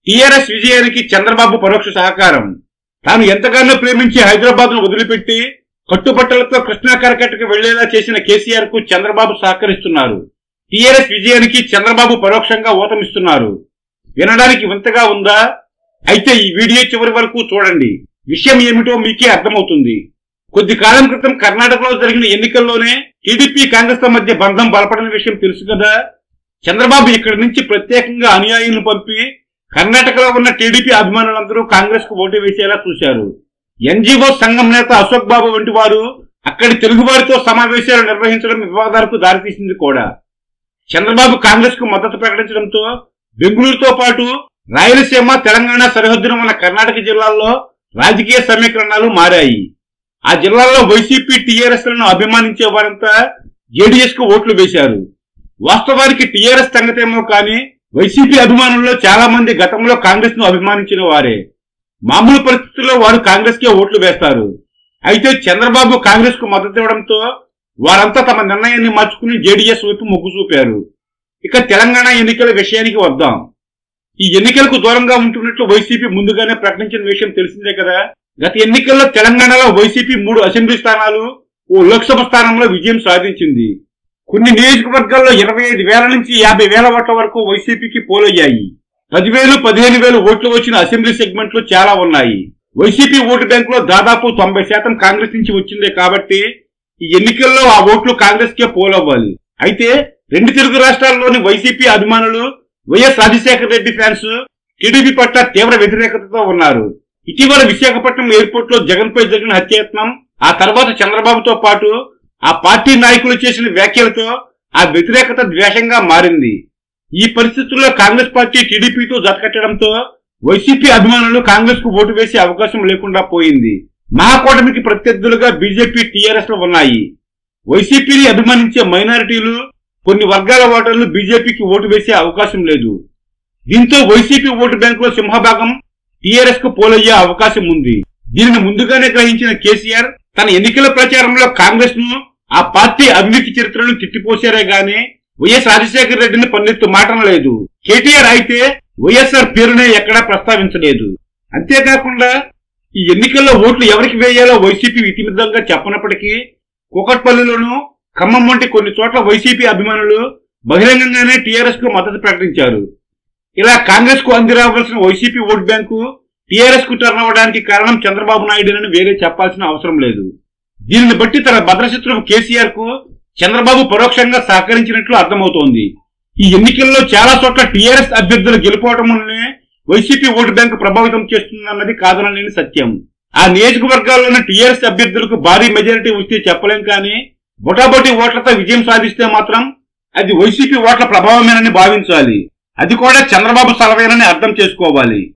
TRS విజయానికి చంద్రబాబు పరోక్ష సహకారం తాను ఎంతగానో ప్రేమించి హైదరాబాద్ ను వదిలిపెట్టి కట్టుబట్టలతో కృష్ణా కరకట్టకు వెళ్లేలా చేసిన కేసీఆర్ కు చంద్రబాబు సహకరిస్తున్నారు టీఆర్ఎస్ విజయానికి చంద్రబాబు పరోక్షంగా ఊతమిస్తున్నారు వినడానికి వింతగా ఉందా అయితే ఈ వీడియో చివరి వరకు చూడండి విషయం ఏమిటో మీకే అర్థమవుతుంది కొద్ది కాలం క్రితం కర్ణాటకలో జరిగిన ఎన్నికల్లోనే టీడీపీ కాంగ్రెస్ ల మధ్య బంధం బలపడిన విషయం తెలుసు కదా చంద్రబాబు ఇక్కడి నుంచి ప్రత్యేకంగా అనుయాయులను పంపి కర్ణాటకలో ఉన్న టీడీపీ అభిమానులందరూ కాంగ్రెస్ కు ఓటు వేసేలా చూశారు ఎన్జీఓ సంఘం నేత అశోక్ బాబు వంటి వారు అక్కడి తెలుగువారితో సమావేశాలు నిర్వహించడం వివాదాలకు దారితీసింది కూడా చంద్రబాబు కాంగ్రెస్ కు మద్దతు ప్రకటించడంతో బెంగళూరుతో పాటు రాయలసీమ తెలంగాణ సరిహద్దున ఉన్న కర్ణాటక జిల్లాల్లో రాజకీయ సమీకరణాలు మారాయి ఆ జిల్లాల్లో వైసీపీ టీఆర్ఎస్ లను అభిమానించే వారంతా జేడీఎస్ కు ఓట్లు వేశారు వాస్తవానికి టీఆర్ఎస్ సంగతేమో కానీ వైసీపీ అభిమానుల్లో చాలా మంది గతంలో కాంగ్రెస్ ను అభిమానించిన వారే మామూలు పరిస్థితుల్లో వారు కాంగ్రెస్ కే ఓట్లు వేస్తారు అయితే చంద్రబాబు కాంగ్రెస్ కు మద్దతు ఇవ్వడంతో వారంతా తమ నిర్ణయాన్ని మార్చుకుని జేడీఎస్ వైపు మొగ్గు చూపారు ఇక తెలంగాణ ఎన్నికల విషయానికి వద్దాం ఈ ఎన్నికలకు దూరంగా ఉంటున్నట్లు వైసీపీ ముందుగానే ప్రకటించిన విషయం తెలిసిందే కదా గత ఎన్నికల్లో తెలంగాణలో వైసీపీ మూడు అసెంబ్లీ స్థానాలు ఓ లోక్సభ స్థానంలో విజయం సాధించింది కొన్ని నియోజకవర్గాల్లో ఇరవై ఐదు వేల నుంచి యాభై వేల ఓట్ల వరకు వైసీపీకి పోలయ్యాయి పదివేలు పదిహేను వేలు ఓట్లు వచ్చిన అసెంబ్లీ సెగ్మెంట్లు చాలా ఉన్నాయి వైసీపీ ఓటు బ్యాంకులో దాదాపు తొంభై శాతం కాంగ్రెస్ నుంచి వచ్చిందే కాబట్టి ఈ ఎన్నికల్లో ఆ ఓట్లు కాంగ్రెస్ కే పోలవ్వాలి అయితే రెండు తెలుగు రాష్ట్రాల్లోని వైసీపీ అభిమానులు YS Rajasekhara Reddy fans TDP పట్ల తీవ్ర వ్యతిరేకతతో ఉన్నారు ఇటీవల విశాఖపట్నం ఎయిర్పోర్ట్ లో జగన్ పై జరిగిన హత్యాయత్నం ఆ తర్వాత చంద్రబాబుతో పాటు ఆ పార్టీ నాయకులు చేసిన వ్యాఖ్యలతో ఆ వ్యతిరేకత ద్వేషంగా మారింది ఈ పరిస్థితుల్లో కాంగ్రెస్ పార్టీ టీడీపీతో జతకట్టడంతో వైసీపీ అభిమానులు కాంగ్రెస్ కు ఓటు వేసే అవకాశం లేకుండా పోయింది మహాకూటమికి ప్రత్యర్థులుగా బీజేపీ టీఆర్ఎస్ లో ఉన్నాయి వైసీపీని అభిమానించే మైనారిటీలు కొన్ని వర్గాల ఓటర్లు బీజేపీకి ఓటు వేసే అవకాశం లేదు దీంతో వైసీపీ ఓటు బ్యాంకులో సింహభాగం టీఆర్ఎస్ కు పోలయ్యే అవకాశం ఉంది దీనిని ముందుగానే గ్రహించిన కేసీఆర్ తన ఎన్నికల ప్రచారంలో కాంగ్రెస్ ను ఆ పార్టీ అవినీతి చరిత్రను తిట్టిపోసారే గాని వైఎస్ రాజశేఖర రెడ్డిని పన్నెత్తు మాటనలేదు కేటీఆర్ అయితే వైఎస్ఆర్ పేరునే ఎక్కడా ప్రస్తావించలేదు అంతేకాకుండా ఈ ఎన్నికల్లో ఓట్లు ఎవరికి వేయాలో వైసీపీ ఇతిమిద్దంగా చెప్పనప్పటికీ కూకట్పల్లిలోనూ ఖమ్మం వంటి కొన్ని చోట్ల వైసీపీ అభిమానులు బహిరంగంగానే టీఆర్ఎస్ కు మద్దతు ప్రకటించారు ఇలా కాంగ్రెస్ కు అంది రావాల్సిన వైసీపీ ఓటు బ్యాంకు టీఆర్ఎస్ కు టర్న్ అవ్వడానికి కారణం చంద్రబాబు నాయుడునని వేరే చెప్పాల్సిన అవసరం లేదు దీనిని బట్టి తన భద్రశత్రువు కేసీఆర్ కు చంద్రబాబు పరోక్షంగా సహకరించినట్లు అర్థమవుతోంది ఈ ఎన్నికల్లో చాలా చోట్ల టీఆర్ఎస్ అభ్యర్థులు గెలుపోవటం వల్లనే వైసీపీ ఓటు బ్యాంకు ప్రభావితం చేస్తుందన్నది కాదనలేని సత్యం ఆ నియోజకవర్గాల్లోని టీఆర్ఎస్ అభ్యర్థులకు భారీ మెజారిటీ వస్తే చెప్పలేం కానీ బొటాబొటి ఓట్లతో విజయం సాధిస్తే మాత్రం అది వైసీపీ ఓట్ల ప్రభావమేనని భావించాలి అది కూడా చంద్రబాబు సలవేనని అర్థం చేసుకోవాలి